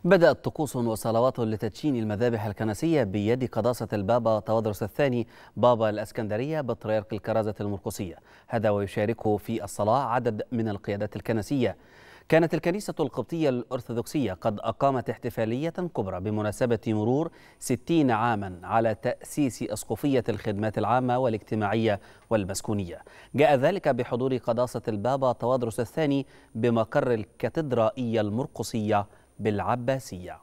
بدأت طقوس وصلوات لتدشين المذابح الكنسية بيد قداسة البابا تودرس الثاني بابا الأسكندرية بطريرك الكرازة المرقسية هذا ويشاركه في الصلاة عدد من القيادات الكنسية كانت الكنيسة القبطية الأرثوذكسية قد أقامت احتفالية كبرى بمناسبة مرور 60 عاما على تأسيس أسقفية الخدمات العامة والاجتماعية والمسكونية جاء ذلك بحضور قداسة البابا تودرس الثاني بمقر الكاتدرائية المرقسية بالعباسية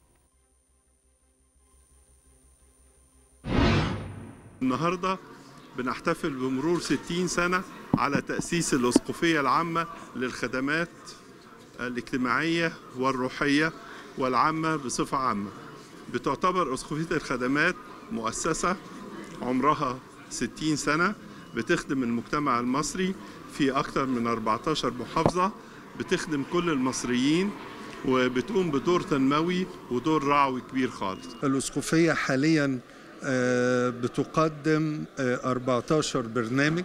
النهارده بنحتفل بمرور 60 سنة على تأسيس الأسقفية العامة للخدمات الاجتماعية والروحية والعامة بصفة عامة بتعتبر أسقفية الخدمات مؤسسة عمرها 60 سنة بتخدم المجتمع المصري في أكثر من 14 محافظة بتخدم كل المصريين وبتقوم بدور تنموي ودور رعوي كبير خالص الأسقفية حاليا آه، بتقدم آه، 14 برنامج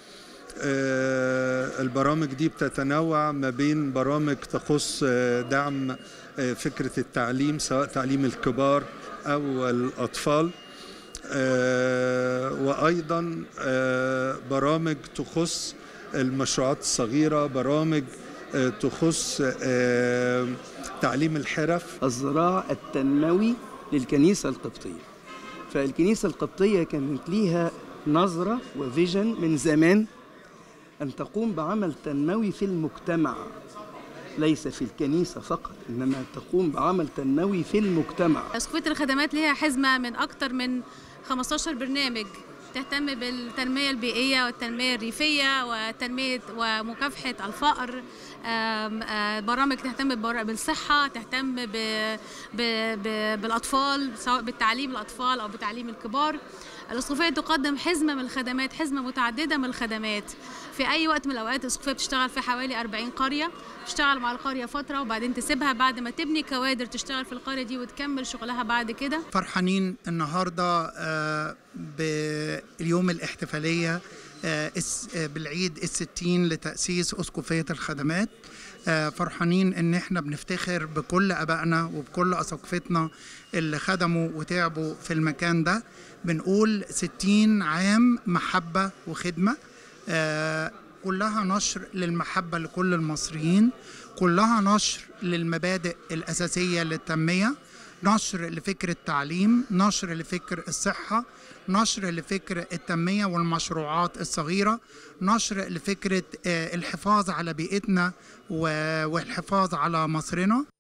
آه، البرامج دي بتتنوع ما بين برامج تخص آه، دعم آه، فكرة التعليم سواء تعليم الكبار أو الأطفال آه، وأيضا آه، برامج تخص المشروعات الصغيرة برامج آه، تخص آه، تعليم الحرف الذراع التنموي للكنيسة القبطية فالكنيسة القبطية كانت ليها نظرة وفيجن من زمان أن تقوم بعمل تنموي في المجتمع ليس في الكنيسة فقط إنما تقوم بعمل تنموي في المجتمع اسقفيه الخدمات ليها حزمه من اكتر من 15 برنامج تهتم بالتنميه البيئيه والتنميه الريفيه وتنميه ومكافحه الفقر آم، آه، برامج تهتم ببر- بالصحه تهتم ب... ب... ب... بالاطفال سواء بالتعليم الاطفال او بتعليم الكبار الاسقفيه تقدم حزمه من الخدمات حزمه متعدده من الخدمات في اي وقت من الاوقات الاسقفيه بتشتغل في حوالي 40 قريه تشتغل مع القريه فتره وبعدين تسيبها بعد ما تبني كوادر تشتغل في القريه دي وتكمل شغلها بعد كده فرحانين النهارده آه، باليوم الاحتفاليه آه، الس- آه، بالعيد الستين لتأسيس أسقفية الخدمات آه، فرحانين إن إحنا بنفتخر بكل أبائنا وبكل أساقفتنا اللي خدموا وتعبوا في المكان ده بنقول ستين عام محبة وخدمة آه، كلها نشر للمحبة لكل المصريين كلها نشر للمبادئ الأساسية للتنمية نشر لفكر التعليم نشر لفكر الصحة نشر لفكر التنمية والمشروعات الصغيرة نشر لفكرة آه، الحفاظ على بيئتنا و- والحفاظ على مصرنا